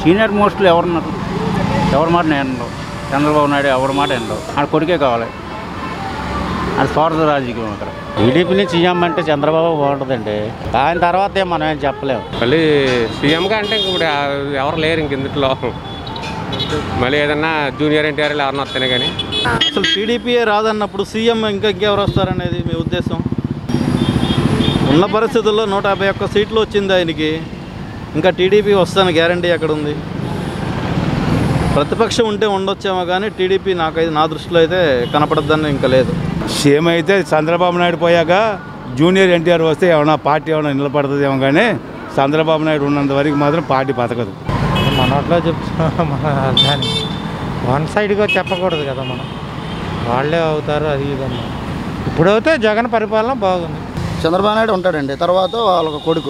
Senior mostly ఎవరున్నారు ఎవరి మాట నేను వినరు. చంద్రబాబు నాయుడు ఎవరి మాట వినరు ఆడ కొడుకే కావాలి అది స్వార్థ రాజకీయం అక్కడ టీడీపీ నుంచి సీఎం అంటే చంద్రబాబు బాగుంటుందండి ఆయన తర్వాత ఏం మనం ఏం చెప్పలేము మళ్ళీ సీఎంగా అంటే ఇంక ఇప్పుడు ఎవరు లేరు ఇంక ఇందులో మళ్ళీ ఏదన్నా జూనియర్ ఎన్టీఆర్ ఎవరన్నా వస్తేనే కానీ అసలు టీడీపీయే రాదన్నప్పుడు సీఎం ఇంకా ఇంకెవరు వస్తారనేది మీ ఉద్దేశం ఉన్న పరిస్థితుల్లో నూట యాభై ఒక్క సీట్లు వచ్చింది ఆయనకి ఇంకా టీడీపీ వస్తాను గ్యారంటీ ఎక్కడ ఉంది ప్రతిపక్షం ఉంటే ఉండొచ్చేమో కానీ టీడీపీ నాకైతే నా దృష్టిలో అయితే కనపడద్దని ఇంకా లేదు సీఎం అయితే చంద్రబాబు నాయుడు పోయాక జూనియర్ ఎన్టీఆర్ వస్తే ఏమైనా పార్టీ ఏమైనా నిలబడుతుందేమో కానీ చంద్రబాబు నాయుడు ఉన్నంత వరకు మాత్రం పార్టీ బతకదు మనట్లో చెప్తున్నా మన దాన్ని వన్ సైడ్గా చెప్పకూడదు కదా మనం వాళ్ళే అవుతారు అది ఇదన్నా ఇప్పుడైతే జగన్ పరిపాలన బాగుంది చంద్రబాబు నాయుడు ఉంటాడండి తర్వాత వాళ్ళ కొడుకు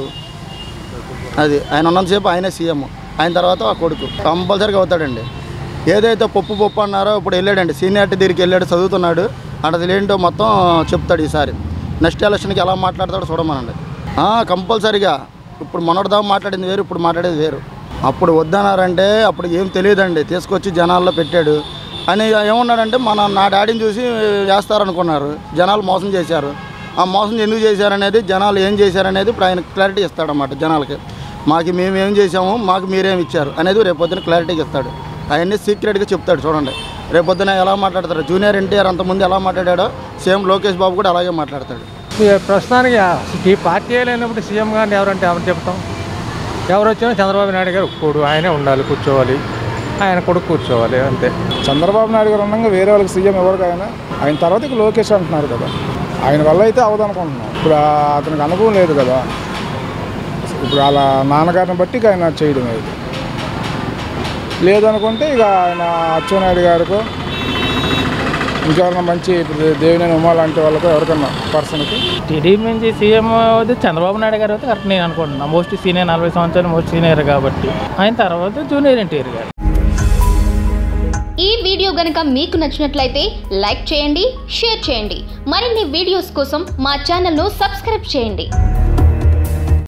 అది ఆయన ఉన్నంతసేపు ఆయనే సీఎం ఆయన తర్వాత ఆ కొడుకు కంపల్సరీగా అవుతాడండి ఏదైతే పప్పు పప్పు అన్నారో ఇప్పుడు వెళ్ళాడండి సీనియారిటీ దగ్గరికి వెళ్ళాడు చదువుతున్నాడు అది ఏంటో మొత్తం చెప్తాడు ఈసారి నెక్స్ట్ ఎలక్షన్కి ఎలా మాట్లాడతాడో చూడమనండి ఆ, కంపల్సరీగా ఇప్పుడు మొన్నటిదా మాట్లాడింది వేరు ఇప్పుడు మాట్లాడేది వేరు అప్పుడు వద్దన్నారంటే అప్పుడు ఏం తెలియదండి తీసుకొచ్చి జనాల్లో పెట్టాడు అని ఏమన్నాడంటే మన నా డాడీని చూసి చేస్తారనుకున్నారు జనాలు మోసం చేశారు ఆ మోసం ఎందుకు చేశారనేది జనాలు ఏం చేశారనేది ఇప్పుడు ఆయన క్లారిటీ ఇస్తాడన్నమాట జనాలకి మాకు మేము ఏం చేసాము మాకు మీరేం ఇచ్చారు అనేది రేపొద్దున క్లారిటీకి ఇస్తాడు అవన్నీ సీక్రెట్గా చెప్తాడు చూడండి రేపొద్దున ఎలా మాట్లాడతారు జూనియర్ ఎన్టీఆర్ అంతకుముందు ఎలా మాట్లాడాడో సేమ్ లోకేష్ బాబు కూడా అలాగే మాట్లాడతాడు ఈ ప్రస్తుతానికి ఆ ఈ పార్టీ లేనప్పుడు సీఎం గారిని ఎవరంటే ఎవరు చెప్తాం ఎవరు వచ్చినా చంద్రబాబు నాయుడు గారు ఒప్పుకోడు ఆయనే ఉండాలి కూర్చోవాలి ఆయన కొడుకు కూర్చోవాలి అంతే చంద్రబాబు నాయుడు గారు ఉండగా వేరే వాళ్ళకి సీఎం ఎవరికైనా ఆయన తర్వాత ఇక లోకేష్ అంటున్నారు కదా ఆయన వల్ల అయితే అవదనుకుంటున్నాం ఇప్పుడు ఆ- అతనికి అనుభవం లేదు కదా ఇప్పుడు వాళ్ళ నాన్నగారిని బట్టి ఇక ఆయన చేయడం ఇది లేదనుకుంటే ఇక ఆయన అచ్చెన్నాయుడు గారికో ఇంకెవరైనా మంచి ఇప్పుడు దేవినేని ఉమా లాంటి వాళ్ళకో ఎవరికన్నా పర్సన్కి టీడీపీ నుంచి సీఎం అయితే చంద్రబాబు నాయుడు గారు అయితే కరెక్ట్ నేను అనుకుంటున్నాను మోస్ట్ సీనియర్ నలభై సంవత్సరాలు మోస్ట్ సీనియర్ కాబట్టి ఆయన తర్వాత జూనియర్ ఎన్టీఆర్ గారు ఈ వీడియో గనుక మీకు నచ్చినట్లయితే లైక్ చేయండి షేర్ చేయండి మరిన్ని వీడియోస్ కోసం మా ఛానల్ను సబ్స్క్రైబ్ చేయండి